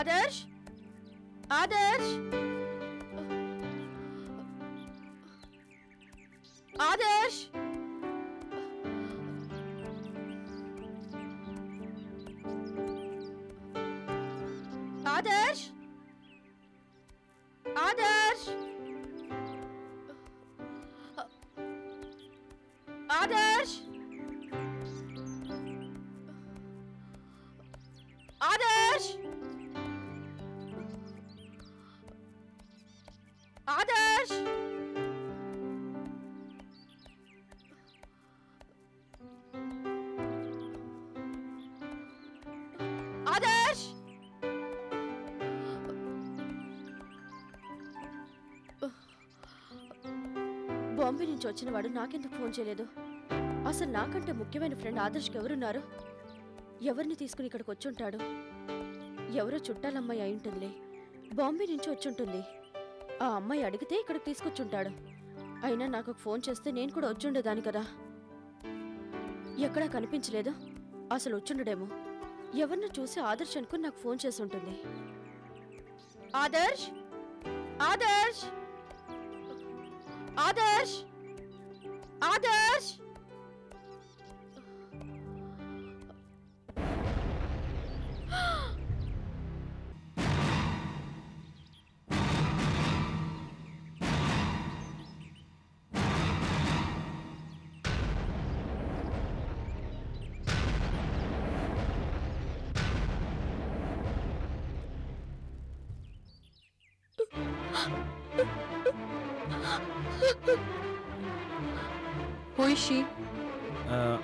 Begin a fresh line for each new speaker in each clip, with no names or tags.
ఆదర్శ్ ఆదర్శ్ ఆదర్శ్ ఆదర్శ్ ఆదర్శ్ ఆదర్శ్ ఆదర్శ్ ఆదర్శ్ ఆదర్శ్ బాంబే నుంచి వచ్చిన వాడు నాకెందుకు ఫోన్ చేయలేదు అసలు నాకంటే ముఖ్యమైన ఫ్రెండ్ ఆదర్శ్కి ఎవరున్నారు ఎవరిని తీసుకుని ఇక్కడికి వచ్చుంటాడు ఎవరో చుట్టాలమ్మాయి అయి ఉంటుందిలే బాంబే నుంచి వచ్చుంటుంది ఆ అమ్మాయి అడిగితే ఇక్కడికి తీసుకొచ్చుంటాడు అయినా నాకు ఒక ఫోన్ చేస్తే నేను కూడా వచ్చుండేదాని కదా ఎక్కడా కనిపించలేదు అసలు వచ్చుండడేమో ఎవరిని చూసి ఆదర్శ్ అనుకుని నాకు ఫోన్ చేసి ఉంటుంది Adarsh Adarsh Adarsh Adarsh
Who is she?
Uh,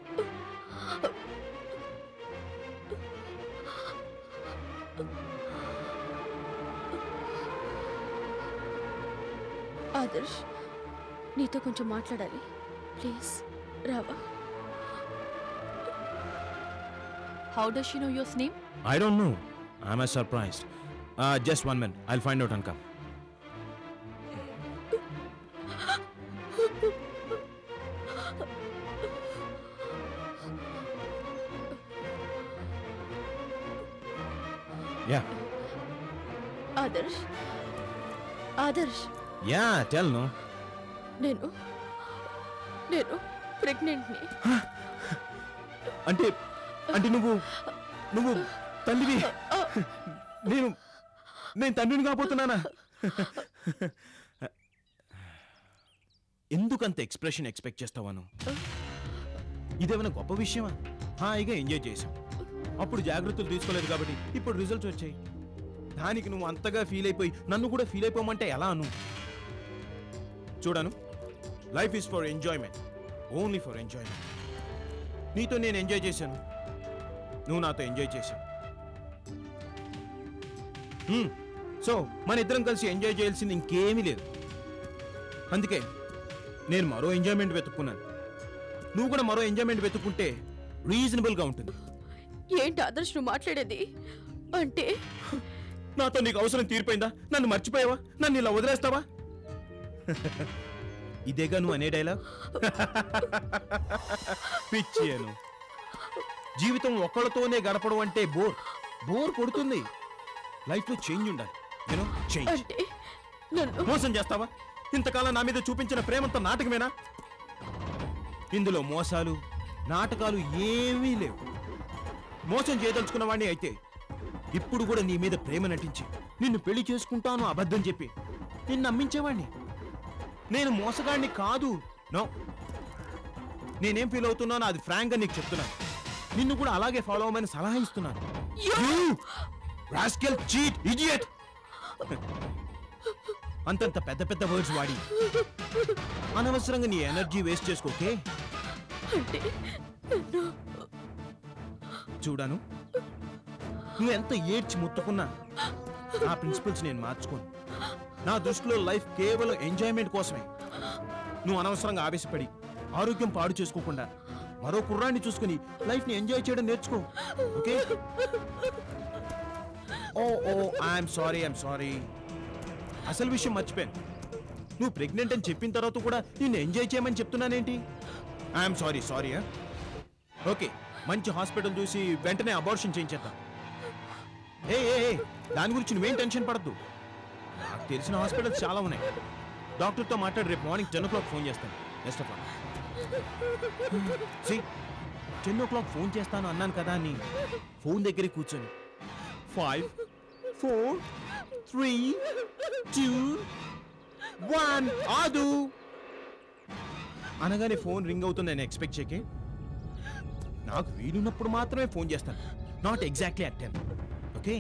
Adarsh నీతో కొంచెం మాట్లాడాలి ప్లీజ్ రావా
How does she know your name?
I don't know. I'm as surprised. Uh, just one minute. I'll find out and come. Yeah.
Adarsh Adarsh
Yeah, tell no.
నేను నేను ప్రెగ్నెంట్ని
అంటే అంటే నువ్వు నువ్వు తల్లివి నేను నేను తండ్రిని కాబోతున్నానా ఎందుకంత ఎక్స్ప్రెషన్ ఎక్స్పెక్ట్ చేస్తావాను ఇదేమైనా గొప్ప విషయమా హాయిగా ఎంజాయ్ చేసాం అప్పుడు జాగ్రత్తలు తీసుకోలేదు కాబట్టి ఇప్పుడు రిజల్ట్స్ వచ్చాయి దానికి నువ్వు అంతగా ఫీల్ అయిపోయి నన్ను కూడా ఫీల్ అయిపోమంటే ఎలా అను చూడను life is for enjoyment only for enjoyment నీతో నేను ఎంజాయ్ చేశాను నువ్వు నాతో ఎంజాయ్ చేశావు హ్మ్. సో మన ఇద్దరం కలిసి ఎంజాయ్ చేయాల్సింది ఇంకేమీ లేదు అందుకే నేను మరో ఎంజాయ్మెంట్ వెతుక్కున్నాను నువ్వు కూడా మరో ఎంజాయ్మెంట్ వెతుక్కుంటే రీజనబుల్గా ఉంటుంది
ఏంటి ఆదర్శ్ నువ్వు మాట్లాడేది అంటే
నాతో నీకు అవసరం తీరిపోయిందా నన్ను మర్చిపోయావా నన్ను ఇలా వదిలేస్తావా ఇదేగా నువ్వు అనే డైలాగ్ పిచ్చేను జీవితం ఒక్కళ్ళతోనే గడపడం అంటే బోర్ బోర్ కొడుతుంది లైఫ్లో చేంజ్ ఉండాలి నేను చేంజ్
అంటే నన్ను
మోసం చేస్తావా ఇంతకాలం నా మీద చూపించిన ప్రేమంత నాటకమేనా ఇందులో మోసాలు నాటకాలు ఏమీ లేవు మోసం చేయదలుచుకున్న వాడిని అయితే ఇప్పుడు కూడా నీ మీద ప్రేమ నటించి నిన్ను పెళ్లి చేసుకుంటాను అబద్ధం చెప్పి నిన్ను నమ్మించేవాడిని నేను మోసగాడిని కాదు నో నేనేం ఫీల్ అవుతున్నానో అది ఫ్రాంక్గా నీకు చెప్తున్నాను నిన్ను కూడా అలాగే ఫాలో అవ్వమని సలహా ఇస్తున్నాను రాస్కెల్ చీట్ ఇడియట్ అంతంత పెద్ద పెద్ద వర్డ్స్ వాడి అనవసరంగా నీ ఎనర్జీ వేస్ట్ చేసుకోకే
అంటే నన్ను
చూడాను నువ్వు ఎంత ఏడ్చి ముట్టుకున్నా నా ప్రిన్సిపల్స్ నేను మార్చుకోను నా దృష్టిలో లైఫ్ కేవలం ఎంజాయ్మెంట్ కోసమే నువ్వు అనవసరంగా ఆవేశపడి ఆరోగ్యం పాడు చేసుకోకుండా మరో కుర్రాన్ని చూసుకుని లైఫ్ ని ఎంజాయ్ చేయడం నేర్చుకో okay oh oh I'm sorry I'm sorry అసలు విషయం మర్చిపోయాను నువ్వు ప్రెగ్నెంట్ అని చెప్పిన తర్వాత కూడా నిన్ను ఎంజాయ్ చేయమని చెప్తున్నానేంటి ఐఎమ్ సారీ సారీ ఓకే మంచి హాస్పిటల్ చూసి వెంటనే అబార్షన్ చేయించేద్దాం ఏ ఏ ఏ, దాని గురించి నువ్వేం టెన్షన్ పడద్దు నాకు తెలిసిన హాస్పిటల్స్ చాలా ఉన్నాయి డాక్టర్తో మాట్లాడి రేపు morning ten o'clock phone చేస్తాను బెస్ట్ ఆఫ్ సి టెన్ ఓ క్లాక్ ఫోన్ చేస్తాను అన్నాను కదా అని ఫోన్ దగ్గరే కూర్చొని five four three two one ఆదు అనగానే ఫోన్ రింగ్ అవుతుందని ఎక్స్పెక్ట్ చేయకే నాకు వీలున్నప్పుడు మాత్రమే ఫోన్ చేస్తాను not exactly at ten okay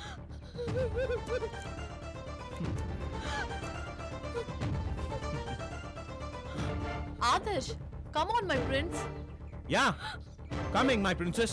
Adarsh, come on, my prince.
Yeah coming my princess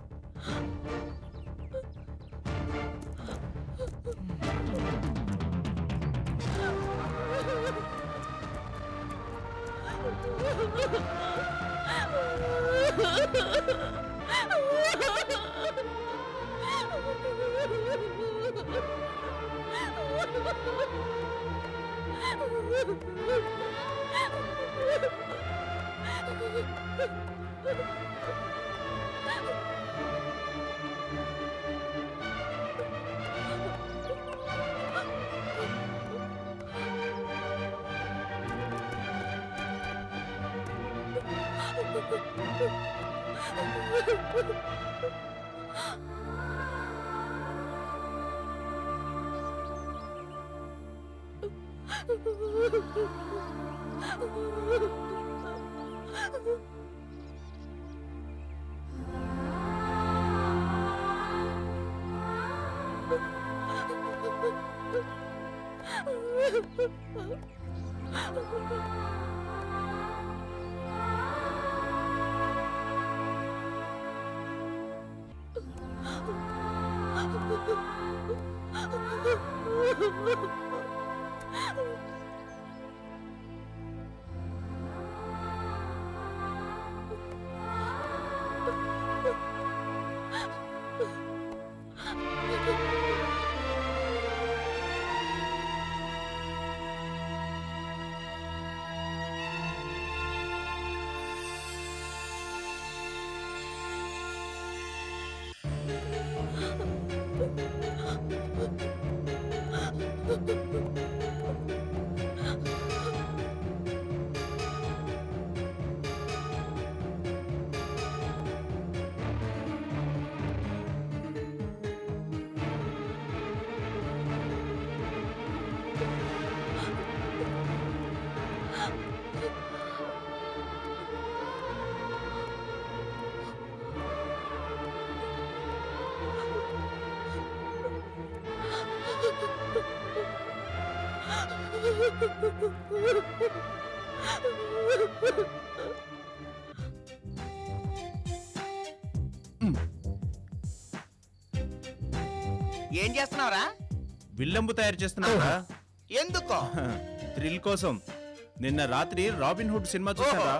ఏం చేస్తున్నావురా
విల్లంబు తయారు చేస్తున్నారా
ఎందుకో
థ్రిల్ కోసం నిన్న రాత్రి రాబిన్ హుడ్ సినిమా చూసారా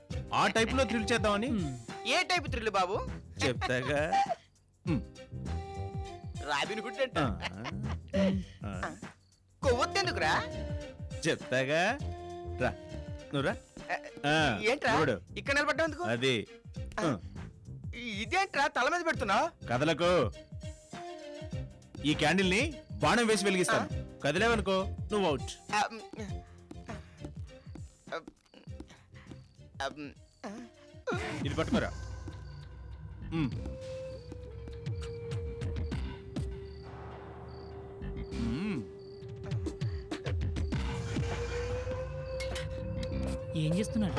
ఆ టైప్ లో థ్రిల్ చేద్దామని
ఏ టైప్ థ్రిల్ బాబు
చెప్తాగా మ్.
రాబిన్ హుడ్ అంట
ఆ. ఆ.
కొవ్వొత్తెందుకురా
చెప్తాగా రా నువ్వు రా ఆ,
ఏంట్రా
చూడు.
ఇక్కడ నిలబడ్డందుకు
అది ఆ,
ఇదేంట్రా తల మీద పెడుతున్నావు
కదలకు ఈ క్యాండిల్ ని బాణం వేసి వెలిగిస్తాను కదిలేవనుకో నువ్వు అవుట్ ఇది పట్టుకోరా మ్. మ్.
ఏం చేస్తున్నాడు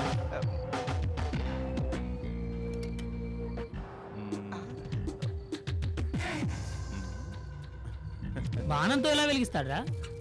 బాణంతో ఎలా వెలిగిస్తాడ్రా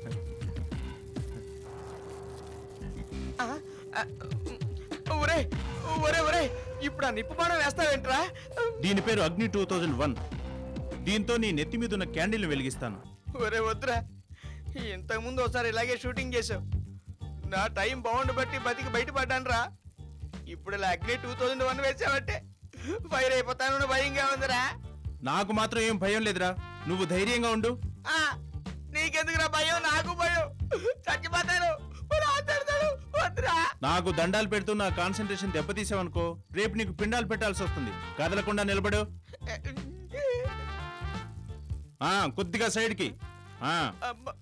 ఒరే ఒరే ఒరే ఇప్పుడు ఆ నిప్పు బాణం వేస్తావేంట్రా
దీని పేరు అగ్ని టూ థౌజండ్ వన్ దీంతో నీ నెత్తి మీద ఉన్న క్యాండిల్ వెలిగిస్తాను
ఒరే వద్దురా ఇంతకుముందు ఒకసారి ఇలాగే షూటింగ్ చేసావు నా టైం బాగుండు బట్టి బతికి బయటపడ్డాను రా ఇప్పుడు ఇలా అగ్ని టూ థౌజండ్ వన్ వేసావంటే ఫైర్ అయిపోతాను భయంగా ఉందిరా
నాకు మాత్రం ఏం భయం లేదురా నువ్వు ధైర్యంగా ఉండు
ఆ, నీకెందుకురా భయం నాకు భయం చచ్చిపోతాను మరి ఆటాడతాడు వద్దురా
నాకు దండాలు పెడుతూ నా కాన్సన్ట్రేషన్ దెబ్బతీసావనుకో రేపు నీకు పిండాలు పెట్టాల్సి వస్తుంది కదలకుండా నిలబడు ఆ, కొద్దిగా సైడ్కి ఆ,
అబ్బా.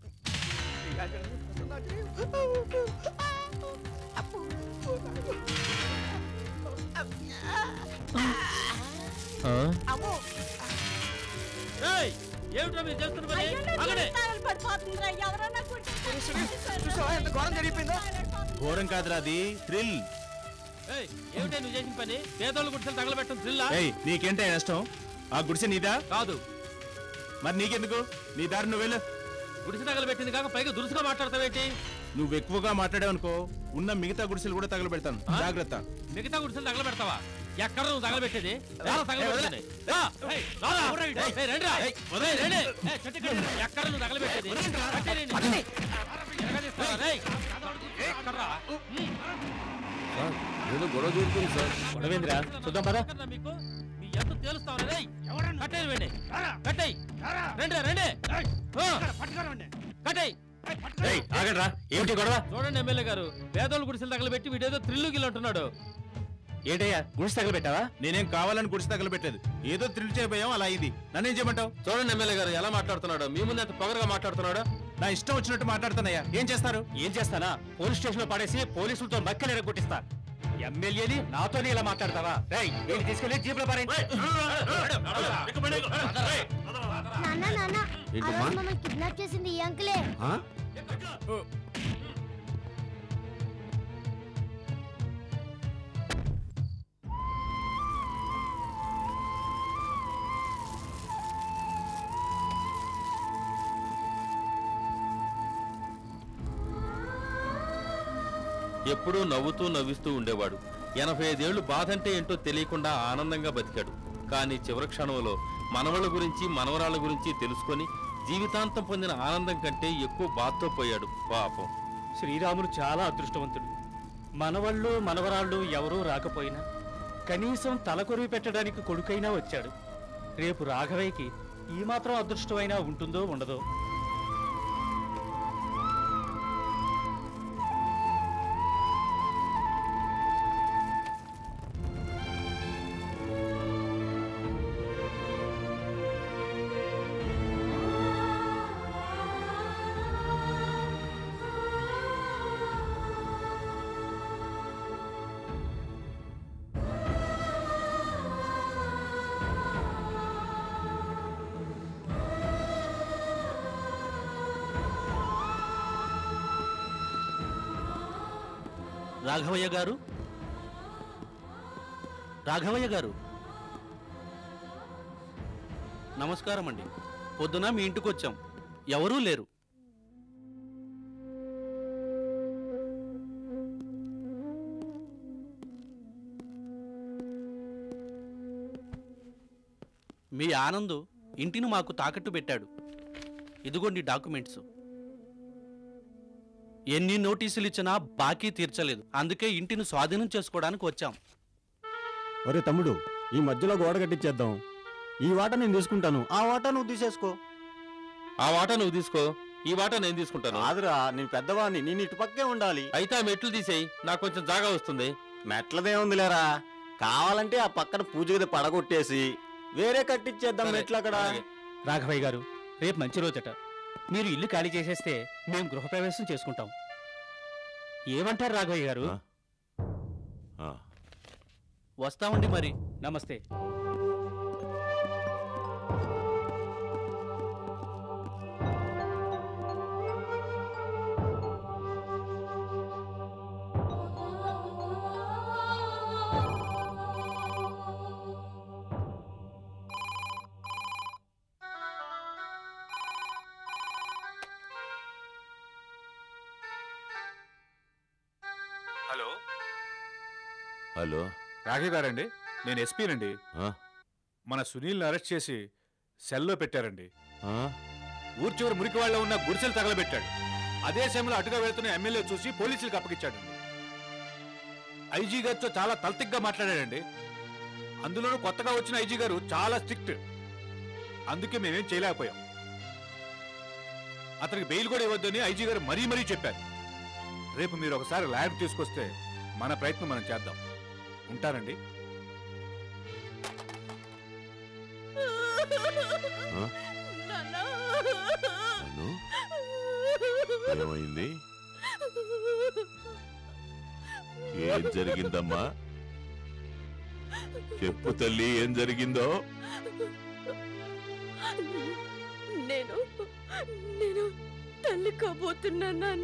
ఏమిటో మీరు చేస్తున్న పని ఆగండి
చూసావా ఎంత ఘోరం జరిగిపోయిందో
ఘోరం కాదురా అది థ్రిల్
ఏయ్, ఏమిటే నువ్వు చేసిన పని పేదోళ్ళు గుడిసెలు తగలబెట్టడం థ్రిల్లా
ఏయ్ నీకేంటే నష్టం ఆ గుడిసె నీదా
కాదు
మరి నీకెందుకు నీ దారి నువ్వు వెళ్ళు
గుడిసె తగలబెట్టింది కాక పైగా దురుసుగా మాట్లాడతావేంటి
నువ్వు ఎక్కువగా మాట్లాడావనుకో ఉన్న మిగతా గుడిసెలు కూడా తగలబెడతాను
ఆ?
జాగ్రత్త
మిగతా గుడిసెలు తగలబెడతావా ఎక్కడ నువ్వు తగలబెట్టేది రా, తగలబెట్టేది. రా, ఏయ్, రారా. ఏయ్, రండిరా. ఏయ్, రండి. ఏయ్, చెట్టు కింద ఎక్కడ నువ్వు తగలబెట్టేది కట్టేయండి. ఎరగదీస్తావా, రేయ్? ఎక్కడ్రా?
ఏదో గొడవ జరుగుతుంది సార్
గొడవేంద్రా చూద్దాం పదా
ఎక్కడ్రా మీకు మీ ఎంత తేలుస్తావా రేయ్ కట్టేయండి వెండి కట్టేయ్ రండి రండి కట్టేయ్
ఆగండ్రా ఏమిటి గొడవ
చూడండి ఎమ్మెల్యే గారు పేదోళ్ళు గుడిసెలు తగలబెట్టి వీడేదో త్రిల్లు గిల్లు అంటున్నాడు
ఏంటయ్యా గుడిసె తగలబెట్టావా నేనేం కావాలని గుడిసె తగలబెట్టలేదు ఏదో థ్రిల్ చేయబోయాం అలా అయింది నన్నేం చేయమంటావు
చూడండి ఎమ్మెల్యే గారు ఎలా మాట్లాడుతున్నాడు మీ ముందు ఎంత పొగరగా మాట్లాడుతున్నాడు
నా ఇష్టం వచ్చినట్టు మాట్లాడుతున్నాయా ఏం చేస్తారు
ఏం చేస్తానా పోలీస్ స్టేషన్ లో పడేసి పోలీసులతో మక్కలు ఎరగొట్టిస్తా ఎమ్మెల్యేని నాతోనే ఇలా మాట్లాడతావా రేయ్ వీడిని తీసుకెళ్లి జీపులో పారేయ్.
నాన్న నాన్న
ఏంటమ్మా?
ఆ రోజు మమ్మల్ని కిడ్నాప్ చేసింది ఈ అంకులే
ఆ?
ఎప్పుడూ నవ్వుతూ నవ్విస్తూ ఉండేవాడు ఎనభై ఐదేళ్లు బాధంటే ఏంటో తెలియకుండా ఆనందంగా బతికాడు కానీ చివరి క్షణంలో మనవళ్ళ గురించి మనవరాళ్ళ గురించి తెలుసుకొని జీవితాంతం పొందిన ఆనందం కంటే ఎక్కువ బాధతో పోయాడు పాపం
శ్రీరాములు చాలా అదృష్టవంతుడు మనవళ్ళు మనవరాళ్ళు ఎవరూ రాకపోయినా కనీసం తలకొరివి పెట్టడానికి కొడుకైనా వచ్చాడు రేపు రాఘవయ్యకి ఈ మాత్రం అదృష్టమైనా ఉంటుందో ఉండదో
రాఘవయ్య గారు రాఘవయ్య గారు నమస్కారం అండి పొద్దున మీ ఇంటికి వచ్చాం ఎవరూ లేరు మీ ఆనందు ఇంటిని మాకు తాకట్టు పెట్టాడు ఇదిగోండి డాక్యుమెంట్స్ ఎన్ని నోటీసులు ఇచ్చినా బాకీ తీర్చలేదు అందుకే ఇంటిని స్వాధీనం చేసుకోవడానికి వచ్చాం
ఒరే తమ్ముడు ఈ మధ్యలో గోడ కట్టించేద్దాం ఈ వాట నేను తీసుకుంటాను ఆ వాట నువ్వు తీసేసుకో
ఆ వాటా నువ్వు తీసుకో ఈ వాటా నేను తీసుకుంటాను
కాదురా నేను పెద్దవాడిని నేను ఇటు పక్కే ఉండాలి
అయితే ఆ మెట్లు తీసేయి నాకు కొంచెం జాగా వస్తుంది
మెట్లదే ఉందిలేరా కావాలంటే ఆ పక్కన పూజ గది పడగొట్టేసి వేరే కట్టించేద్దాం
సరే,
మెట్లు అక్కడ
అలాగే.
రాఘవయ్య గారు రేపు మంచి రోజట మీరు ఇల్లు ఖాళీ చేసేస్తే మేము గృహప్రవేశం చేసుకుంటాం ఏమంటారు రాఘవయ్య గారు
వస్తామండి మరి
నమస్తే
హలో
హలో
రాఘవ్ గారండి నేను ఎస్పీనండి
ఆ?
మన సునీల్ని అరెస్ట్ చేసి సెల్లో పెట్టారండి ఊరు చివరి మురికి వాళ్ళ ఉన్న గుడిసెలు తగలబెట్టాడు అదే సమయంలో అటుగా వెళ్తున్న ఎమ్మెల్యే చూసి పోలీసులకు అప్పగించాడండి ఐజీ గారితో చాలా తలతిగ్గా మాట్లాడాడండి అందులోనూ కొత్తగా వచ్చిన ఐజీ గారు చాలా స్ట్రిక్ట్ అందుకే మేమేం చేయలేకపోయాం అతనికి బెయిల్ కూడా ఇవ్వద్దని ఐజీ గారు మరీ మరీ చెప్పారు రేపు మీరు ఒకసారి ల్యాబ్ తీసుకొస్తే మన ప్రయత్నం మనం చేద్దాం ఉంటానండి
నాన్న
అను ఏమైంది ఏం జరిగిందమ్మా చెప్పు తల్లి ఏం జరిగిందో
నేను నేను తల్లి కాబోతున్నాను నాన్న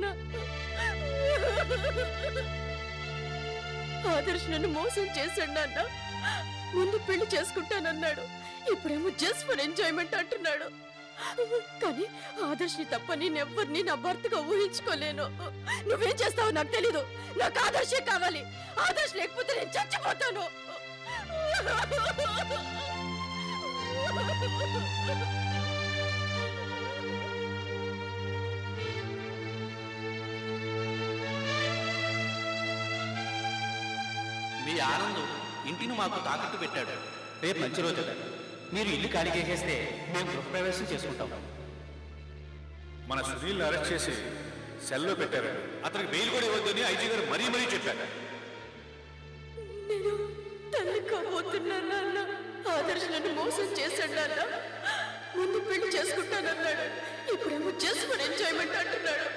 ఆదర్శ్ నన్ను మోసం చేశాడు నాన్న ముందు పెళ్లి చేసుకుంటానన్నాడు ఇప్పుడేమో జస్ట్ ఫర్ ఎంజాయ్మెంట్ అంటున్నాడు కానీ ఆదర్శ్ని తప్ప నేనెవ్వరిని నా భర్తగా ఊహించుకోలేను నువ్వేం చేస్తావో నాకు తెలీదు నాకు ఆదర్శే కావాలి ఆదర్శ్ లేకపోతే నేను చచ్చిపోతాను
మీ ఆనందం ఇంటిని మాకు తాకట్టు పెట్టాడు రేపు మంచి రోజు మీరు ఇల్లు ఖాళీ చేసేస్తే మేము గృహప్రవేశం చేసుకుంటాం
మన సునీల్ని అరెస్ట్ చేసి సెల్లో పెట్టారు అతనికి బెయిల్ కూడా ఇవ్వద్దని ఐజీ గారు మరీ మరీ చెప్పారు
నేను తల్లి కాబోతున్నాను నాన్న ఆదర్శ్ నన్ను మోసం చేశాడు నాన్న ముందు పెళ్లి చేసుకుంటానన్నాడు ఇప్పుడేమో జస్ట్ ఫర్ ఎంజాయ్మెంట్ అంటున్నాడు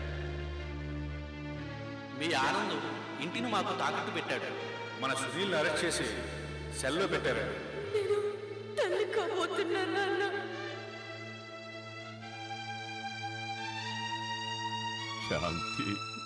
మీ ఆనందం ఇంటిని మాకు తాకట్టు పెట్టాడు
మన సునీల్ని అరెస్ట్ చేసి సెల్లో పెట్టారు
నేను తల్లి కాబోతున్నాను నాన్న
శాంతి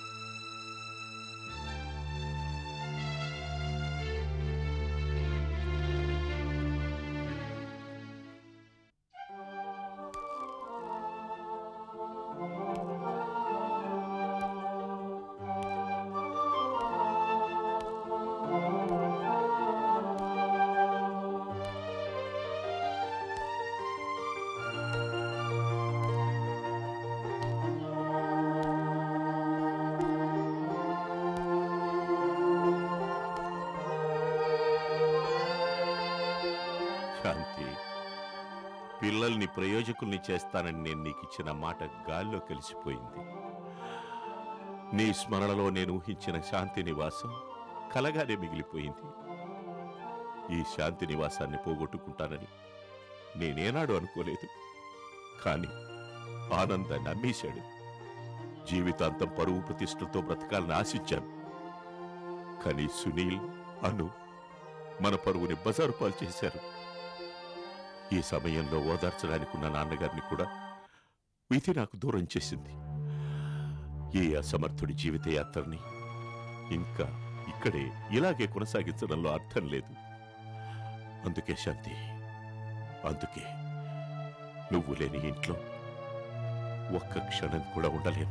శాంతి పిల్లల్ని ప్రయోజకుల్ని చేస్తానని నేను నీకు ఇచ్చిన మాట గాల్లో కలిసిపోయింది నీ స్మరణలో నేను ఊహించిన శాంతి నివాసం కలగానే మిగిలిపోయింది ఈ శాంతి నివాసాన్ని పోగొట్టుకుంటానని నేనేనాడు అనుకోలేదు కానీ ఆనందాన్ని అమ్మేశాడు జీవితాంతం పరువు ప్రతిష్టలతో బ్రతకాలని ఆశించాను కానీ సునీల్ అను మన పరువుని బజారు పాలు చేశారు ఈ సమయంలో ఓదార్చడానికి ఉన్న నాన్నగారిని కూడా విధి నాకు దూరం చేసింది ఈ అసమర్థుడి జీవిత యాత్రని ఇంకా ఇక్కడే ఇలాగే కొనసాగించడంలో అర్థం లేదు అందుకే శాంతి అందుకే నువ్వు లేని ఇంట్లో ఒక్క క్షణం కూడా ఉండలేను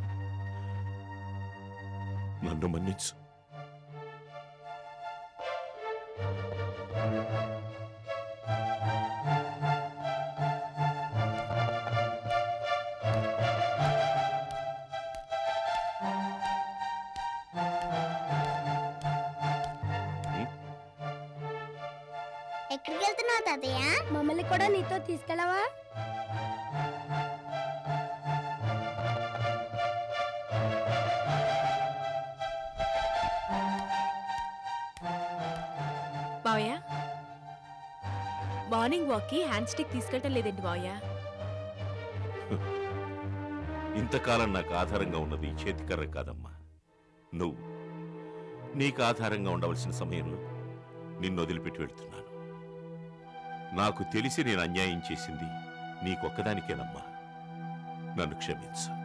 నన్ను మన్నించు
ఎక్కడికి వెళ్తున్నావు తాతయ్య మమ్మల్ని కూడా నీతో తీసుకెళ్ళవా
మావయ్య మార్నింగ్ వాక్కి హ్యాండ్ స్టిక్ తీసుకెళ్ళటం లేదండి మావయ్య
ఇంతకాలం నాకు ఆధారంగా ఉన్నది ఈ చేతికర్ర కాదమ్మా నువ్వు నీకు ఆధారంగా ఉండవలసిన సమయంలో నిన్ను వదిలిపెట్టి వెళ్తున్నాను నాకు తెలిసి నేను అన్యాయం చేసింది నీకొక్కదానికేనమ్మా నన్ను క్షమించు